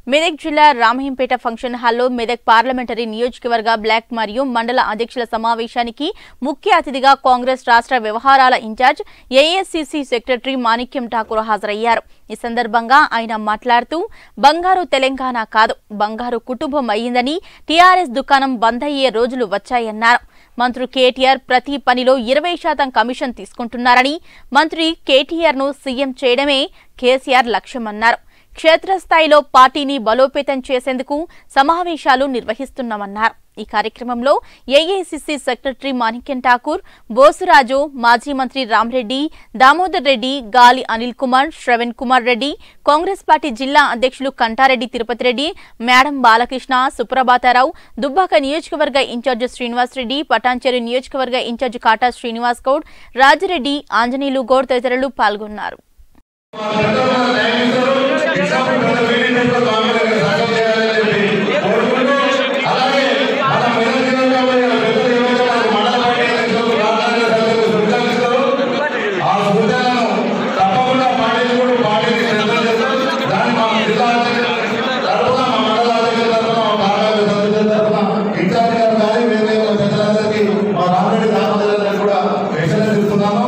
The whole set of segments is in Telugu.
మెదక్ జిల్లా రామహంపేట ఫంక్షన్ హాల్లో మెదక్ పార్లమెంటరీ నియోజకవర్గ బ్లాక్ మరియు మండల అధ్యక్షుల సమావేశానికి ముఖ్య అతిథిగా కాంగ్రెస్ రాష్ట్ర వ్యవహారాల incharge AICC secretary Manickam Tagore హాజరయ్యారు ఈ సందర్భంగా ఆయన మాట్లాడుతూ బంగారు తెలంగాణ కాదు బంగారు కుటుంబం అయ్యిందని టీఆర్ఎస్ దుకాణం బంద్ అయ్యే రోజులు వచ్చాయన్నారు మంత్రి కేటీఆర్ ప్రతి పనిలో ఇరవై శాతం కమిషన్ తీసుకుంటున్నారని మంత్రి కేటీఆర్ ను సీఎం చేయడమే కేసీఆర్ లక్ష్యమన్నారు క్షేత్రస్థాయిలో పార్టీని బలోపేతం చేసేందుకు సమావేశాలు నిర్వహిస్తున్నామన్నారు ఈ కార్యక్రమంలో ఏఐసిసి సెక్రటరీ మాణిక్యం ఠాకూర్ బోసురాజు మాజీ మంత్రి రామ్రెడ్డి దామోదర్ రెడ్డి గాలి అనిల్ కుమార్ శ్రవణ్ కుమార్ రెడ్డి కాంగ్రెస్ పార్టీ జిల్లా అధ్యక్షులు కంటారెడ్డి తిరుపతి రెడ్డి మేడం బాలకృష్ణ సుప్రభాతారావు దుబ్బాక నియోజకవర్గ ఇన్ఛార్జ్ శ్రీనివాస్ రెడ్డి పటాన్చెరు నియోజకవర్గ ఇన్ఛార్జ్ కాటా శ్రీనివాస్ గౌడ్ రాజిరెడ్డి ఆంజనేయులు గౌడ్ తదితరులు పాల్గొన్నారు కూడా హెచ్చరిస్తున్నాను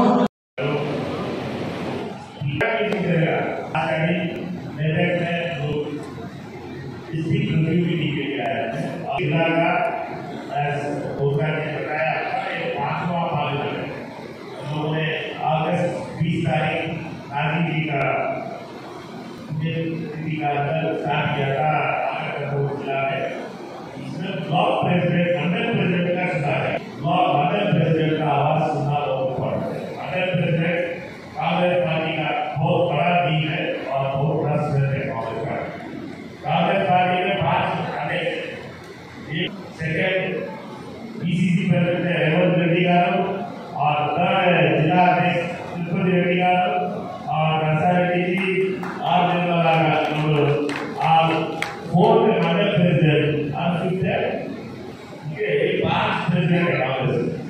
इसकी रिव्यू भी नहीं किया है जिला का होगा ने बताया ये पांचवा पार्लियामेंट है उन्होंने अगस्त बीस तारीख गांधी जी का जयंती का अंदर स्टार्ट किया था आगरकरपुर जिला में इसमें ब्लॉक प्रेसिडेंट मंडल प्रेसिडेंट का सुधार है ब्लॉक मंडल प्रेसिडेंट का आवाज सुनना बहुत इम्पोर्टेंट है मंडल प्रेसिडेंट कांग्रेस पार्टी का बहुत बड़ा टीम है और बहुत बड़ा स्ट्रेंथ है कांग्रेस पार्टी कांग्रेस पार्टी में पांच खाते एक सेकंड पीसीसी प्रेसिडेंट है रेवंत रेड्डी गारू और थर्ड जिला अध्यक्ष तिरुपति रेड्डी गारू और नरसारेड्डी जी और निर्मला गारू और फोर्थ मंडल प्रेसिडेंट और फिफ्थ है ये पांच प्रेसिडेंट है कांग्रेस